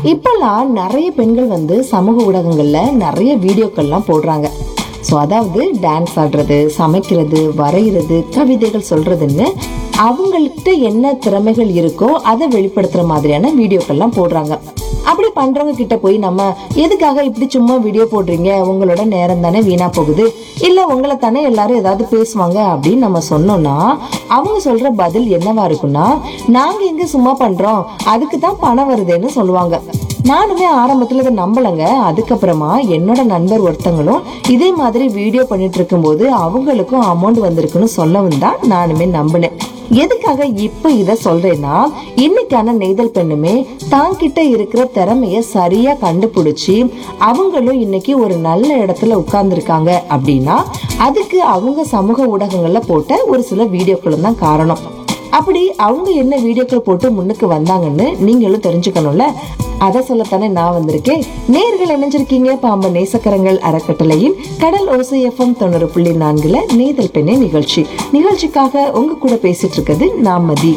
இப்பெல்லாம் நிறைய பெண்கள் வந்து சமூக ஊடகங்கள்ல நிறைய வீடியோக்கள்லாம் போடுறாங்க ஸோ அதாவது டான்ஸ் ஆடுறது சமைக்கிறது வரைகிறது கவிதைகள் சொல்றதுன்னு அவங்கள்ட்ட என்ன திறமைகள் இருக்கோ அதை வெளிப்படுத்துற மாதிரியான வீடியோக்கள்லாம் போடுறாங்க அப்படி பண்றவங்க கிட்ட போய் நம்ம எதுக்காக இப்படி சும்மா வீடியோ போடுறீங்க உங்களோட நேரம் தானே வீணா போகுது இல்ல உங்களை தானே எல்லாரும் ஏதாவது பேசுவாங்க அப்படின்னு நம்ம சொன்னோம்னா அவங்க சொல்ற பதில் என்னவா இருக்கும்னா நாங்க எங்க சும்மா பண்றோம் அதுக்கு தான் பணம் வருதுன்னு சொல்லுவாங்க நானுமே ஆரம்பத்துல இதை நம்பலங்க அதுக்கப்புறமா என்னோட நண்பர் ஒருத்தங்களும் இதே மாதிரி வீடியோ பண்ணிட்டு இருக்கும்போது அவங்களுக்கும் அமௌண்ட் வந்திருக்குன்னு சொல்லவும் தான் நானுமே நம்பினேன் எதுக்காக இப்ப இத சொல்றேன்னா இன்னைக்கான நெய்தல் பெண்ணுமே தாங்கிட்ட இருக்கிற திறமைய சரியா கண்டுபிடிச்சு அவங்களும் இன்னைக்கு ஒரு நல்ல இடத்துல உட்கார்ந்துருக்காங்க அப்படின்னா அதுக்கு அவங்க சமூக ஊடகங்கள்ல போட்ட ஒரு சில வீடியோக்களும் தான் காரணம் அப்படி அவங்க என்ன வீடியோக்கள் போட்டு முன்னுக்கு வந்தாங்கன்னு நீங்களும் தெரிஞ்சுக்கணும்ல அதை சொல்லத்தானே நான் வந்திருக்கேன் நேர்கள் இணைஞ்சிருக்கீங்க பாம்பன் நேசக்கரங்கள் அறக்கட்டளையின் கடல் ஓசை எஃப்எம் தொண்ணூறு புள்ளி நான்குல நேதல் பெண்ணே நிகழ்ச்சி நிகழ்ச்சிக்காக உங்க கூட பேசிட்டு இருக்கிறது நாமதி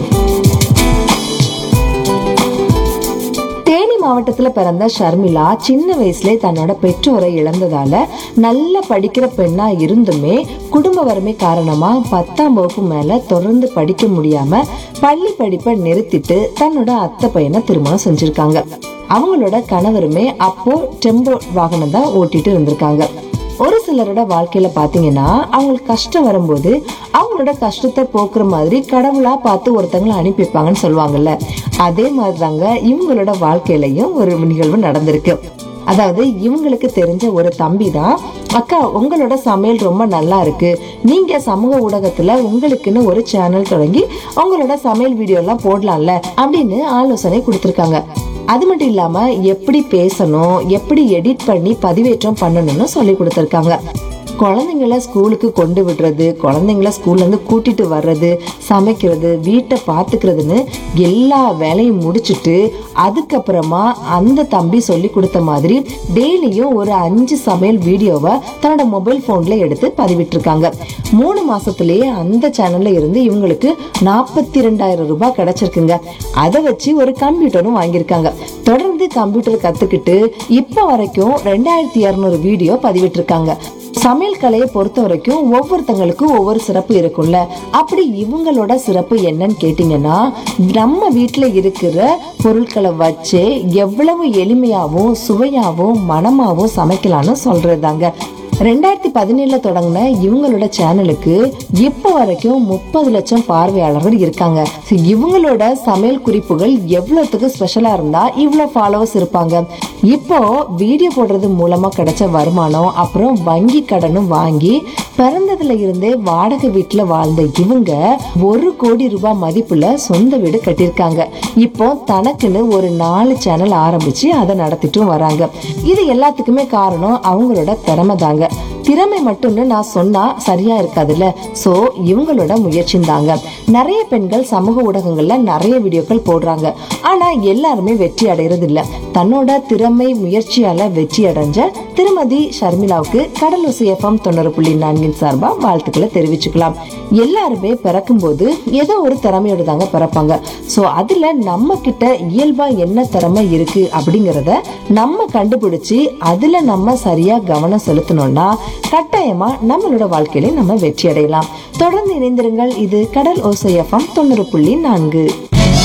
தேனி மாவட்டத்துல பிறந்த ஷர்மிளா சின்ன வயசுல தன்னோட பெற்றோரை இழந்ததால நல்ல படிக்கிற பெண்ணா இருந்துமே குடும்ப வறுமை காரணமா பத்தாம் வகுப்பு மேல தொடர்ந்து படிக்க முடியாம பள்ளி படிப்பை நிறுத்திட்டு தன்னோட அத்தை பையனை திருமணம் செஞ்சிருக்காங்க அவங்களோட கணவருமே அப்போ டெம்போ வாகனம் தான் ஓட்டிட்டு இருந்திருக்காங்க ஒரு சிலரோட வாழ்க்கையில பாத்தீங்கன்னா அவங்களுக்கு கஷ்டம் வரும்போது அவங்களோட கஷ்டத்தை போக்குற மாதிரி கடவுளா பார்த்து ஒருத்தங்களை அனுப்பி வைப்பாங்கன்னு சொல்லுவாங்கல்ல அதே மாதிரிதாங்க இவங்களோட வாழ்க்கையிலயும் ஒரு நிகழ்வு நடந்திருக்கு அதாவது இவங்களுக்கு தெரிஞ்ச ஒரு தம்பி தான் அக்கா உங்களோட சமையல் ரொம்ப நல்லா இருக்கு நீங்க சமூக ஊடகத்துல உங்களுக்குன்னு ஒரு சேனல் தொடங்கி உங்களோட சமையல் வீடியோ எல்லாம் போடலாம்ல அப்படின்னு ஆலோசனை கொடுத்திருக்காங்க அது மட்டும் இல்லாம எப்படி பேசணும் எப்படி எடிட் பண்ணி பதிவேற்றம் பண்ணணும்னு சொல்லி கொடுத்துருக்காங்க குழந்தைங்கள ஸ்கூலுக்கு கொண்டு விடுறது குழந்தைங்கள ஸ்கூல்ல இருந்து கூட்டிட்டு வர்றது சமைக்கிறது வீட்டை பாத்துக்கிறதுன்னு எல்லா வேலையும் முடிச்சிட்டு அதுக்கப்புறமா அந்த தம்பி சொல்லி கொடுத்த மாதிரி டெய்லியும் ஒரு அஞ்சு சமையல் வீடியோவை தன்னோட மொபைல் போன்ல எடுத்து பதிவிட்டிருக்காங்க மூணு மாசத்திலேயே அந்த சேனல்ல இருந்து இவங்களுக்கு நாற்பத்தி ரெண்டாயிரம் ரூபாய் கிடைச்சிருக்குங்க அதை வச்சு ஒரு கம்ப்யூட்டரும் வாங்கியிருக்காங்க தொடர்ந்து கம்ப்யூட்டர் கத்துக்கிட்டு இப்ப வரைக்கும் ரெண்டாயிரத்தி இருநூறு வீடியோ பதிவிட்டிருக்காங்க சமையல் கலையை பொறுத்த வரைக்கும் ஒவ்வொருத்தங்களுக்கும் ஒவ்வொரு சிறப்பு இருக்கும்ல அப்படி இவங்களோட சிறப்பு என்னன்னு கேட்டீங்கன்னா நம்ம வீட்டுல இருக்கிற பொருட்களை வச்சு எவ்வளவு எளிமையாவும் சுவையாவும் மனமாவும் சமைக்கலாம்னு சொல்றதாங்க ரெண்டாயிரத்தி பதினேழுல தொடங்கின இவங்களோட சேனலுக்கு இப்போ வரைக்கும் முப்பது லட்சம் பார்வையாளர்கள் இருக்காங்க So, இவங்களோட சமையல் குறிப்புகள் எவ்வளவுக்கு ஸ்பெஷலா இருந்தா இவ்வளவு ஃபாலோவர்ஸ் இருப்பாங்க இப்போ வீடியோ போடுறது மூலமா கிடைச்ச வருமானம் அப்புறம் வங்கி கடனும் வாங்கி பிறந்ததுல இருந்தே வாடகை வீட்டுல வாழ்ந்த இவங்க ஒரு கோடி ரூபாய் மதிப்புல சொந்த வீடு கட்டியிருக்காங்க இப்போ தனக்குன்னு ஒரு நாலு சேனல் ஆரம்பிச்சு அதை நடத்திட்டும் வராங்க இது எல்லாத்துக்குமே காரணம் அவங்களோட திறமை தாங்க திறமை மட்டும்னு நான் சொன்னா சரியா இருக்காதுல்ல சோ இவங்களோட முயற்சி தாங்க நிறைய பெண்கள் சமூக ஊடகங்கள்ல நிறைய வீடியோக்கள் போடுறாங்க ஆனா எல்லாருமே வெற்றி அடைகிறது இல்ல தன்னோட திறமை முயற்சியால வெற்றி அடைஞ்ச திருமதி ஷர்மிளாவுக்கு கடலூசி எஃப்எம் தொண்ணூறு புள்ளி நான்கின் சார்பா வாழ்த்துக்களை தெரிவிச்சுக்கலாம் எல்லாருமே பிறக்கும் போது ஏதோ ஒரு திறமையோட தாங்க பிறப்பாங்க சோ அதுல நம்ம கிட்ட இயல்பா என்ன திறமை இருக்கு அப்படிங்கறத நம்ம கண்டுபிடிச்சு அதுல நம்ம சரியா கவனம் செலுத்தணும்னா கட்டாயமா நம்மளோட வாழ்க்கையில நம்ம வெற்றி அடையலாம் தொடர்ந்து இணைந்திருங்கள் இது கடல் ஓசை எஃப்எம் தொண்ணூறு புள்ளி நான்கு